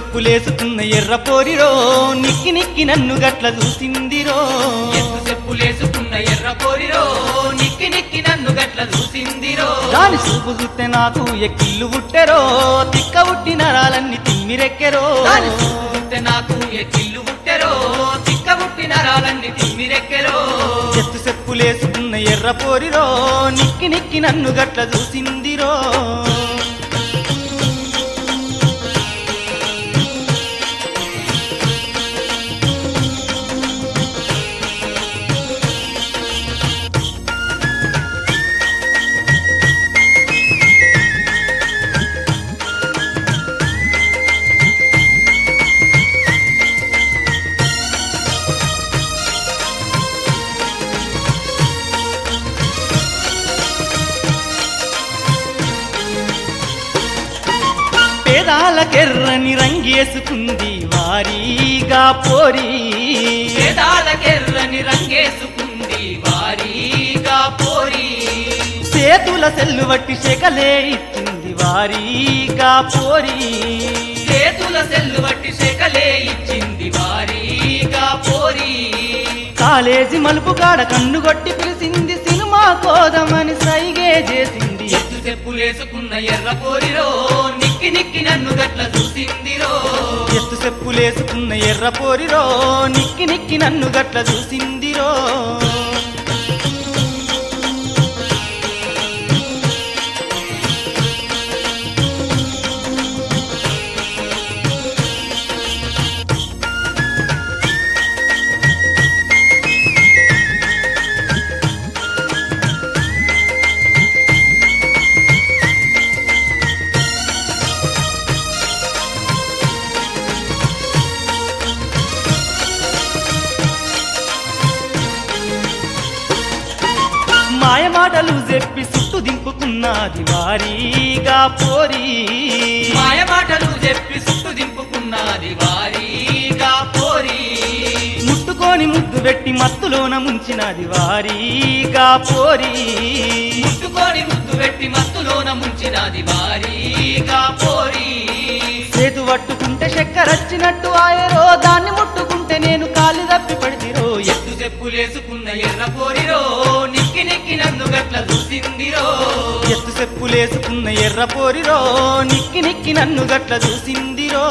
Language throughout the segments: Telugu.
చెప్పులేసుకున్న ఎర్ర పోరిరో నిక్కి నిక్కి నన్ను గట్ల చూసిందిరో ఎత్తు చెప్పులేసుకున్న ఎర్ర పోరిరో నిక్కి నిక్కి నన్ను గట్ల చూసిందిరో దాని చూపు చూస్తే నాకు ఎక్కిళ్ళు పుట్టెరో తిక్క పుట్టి నరాలన్నీ తిమ్మిరెక్కెరో దాని చూపు చూస్తే నాకు ఎక్కిళ్ళు పుట్టెరో తిక్క పుట్టి నరాలన్నీ తిమ్మిరెక్కెరో ఎత్తు చెప్పులేసుకున్న ఎర్ర పోరిరో నిక్కి నిక్కి నన్ను గట్ల చూసిందిరో పేదాలకెర్రని రంగేసుకుంది వారీగా పోరి వేదాలకెర్రని రంగేసుకుంది వారీగా పోరి చేతుల సెల్లు వట్టి శకలే ఇచ్చింది వారీగా పోరి చేతుల సెల్లు బట్టి శకలే ఇచ్చింది వారీగా పోరి కాలేజీ మలుపు కాడ కన్ను కొట్టి పిలిచింది సినిమా కోదమని సైగే చేసింది ఎత్తు చెప్పులేసుకున్న ఎర్ర పోరిరో నిక్కి నిక్కి నన్ను గట్ల చూసిందిరో ఎత్తు చెప్పులేసుకున్న ఎర్ర పోరిరో నిక్కి నిక్కి నన్ను గట్ల చూసిందిరో మాయ మాటలు చెప్పి సుట్టు దింపుకున్నది వారీగా పోరి మాయ మాటలు చెప్పి సుట్టు దింపుకున్నది వారీగా పోరి ముట్టుకొని ముద్దు పెట్టి మత్తులోన ముంచినది వారీగా పోరి ముట్టుకొని ముద్దు పెట్టి మత్తులోన ముంచినది వారీగా పోరి చేతు పట్టుకుంటే చక్కెరచ్చినట్టు ఆయరో దాన్ని ముట్టుకుంటే నేను కాలి తప్పి పడితిరో ఎత్తు చెప్పులేసుకున్న ఎర్ర పోరిరో నిక్కి నిక్కి నన్ను గట్ల చూసిందిరో ఎత్తు చెప్పులేసుకున్న ఎర్ర పోరిరో నిక్కి నిక్కి నన్ను గట్ల చూసిందిరో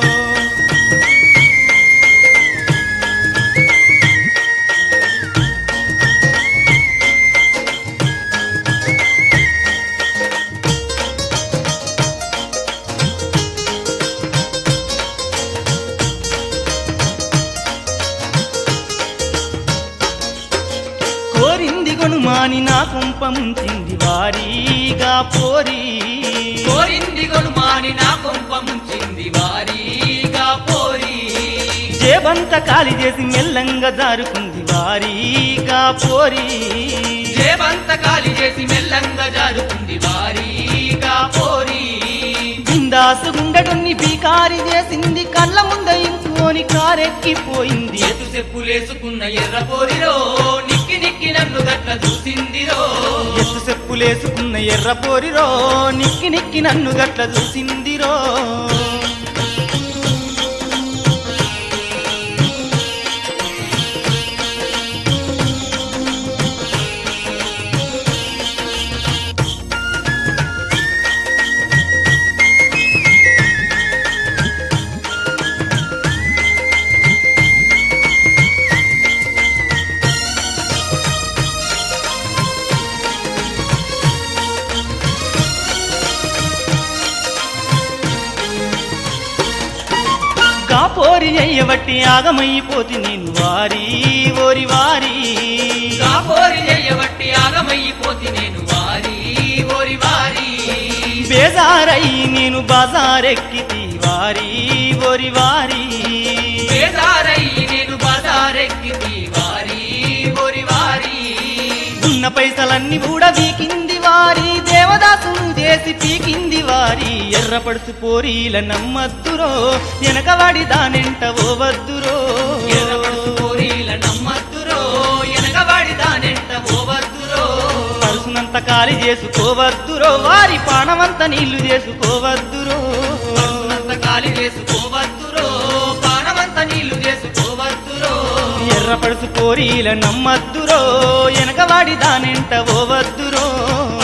కోరింది గొనుమాని నా కుంప ముంచింది వారీగా పోరి కోరింది గొలుమాని నా కొంప ముంచింది వారీగా పోరి జేబంత కాలి చేసి మెల్లంగా జారుకుంది వారీగా పోరి జేబంత కాలి చేసి మెల్లంగా జారుకుంది వారీగా పోరి బిందాసు గుండెడున్ని బీకారి చేసింది కళ్ళ ముంద ఇంకోని కారెక్కిపోయింది ఎత్తు చెప్పులేసుకున్న ఎర్ర పోరిరో నిక్కి నిక్కి నన్ను గట్ల చూసిందిరో ఎత్తు చెప్పులేసుకున్న ఎర్ర పోరిరో నిక్కి నిక్కి నన్ను గట్ల చూసిందిరో కాపోరి అయ్యబట్టి ఆగమైపోతి నేను వారి ఓరి వారి కాపోరి చెయ్యబట్టి ఆగమైపోతి నేను వారి ఓరి వారి బేజారై నేను బజారెక్కితి వారి ఓరి వారి బేదారై నేను బజారెక్కితి వారి ఓరి వారి ఉన్న పైసలన్నీ కూడా వీకింది వారి దేవదాసును చేసి పీకింది వారి ఎర్రపడుసు పోరీల నమ్మద్దురో వెనకవాడి దానెంట ఓవద్దురో ఎర్రబడుసు కోరీల నమ్మద్దురో ఎనకబడి దానెంట పోవద్దురో పరుసునంత ఖాళీ చేసుకోవద్దురో వారి పానమంత నీళ్లు చేసుకోవద్దురో పరుసునంత కాలి గాలి చేసుకోవద్దురో పానమంత నీళ్లు చేసుకోవద్దురో ఎర్ర పడుసు కోరీల నమ్మద్దురో వెనకవాడి దానింట ఓవద్దురో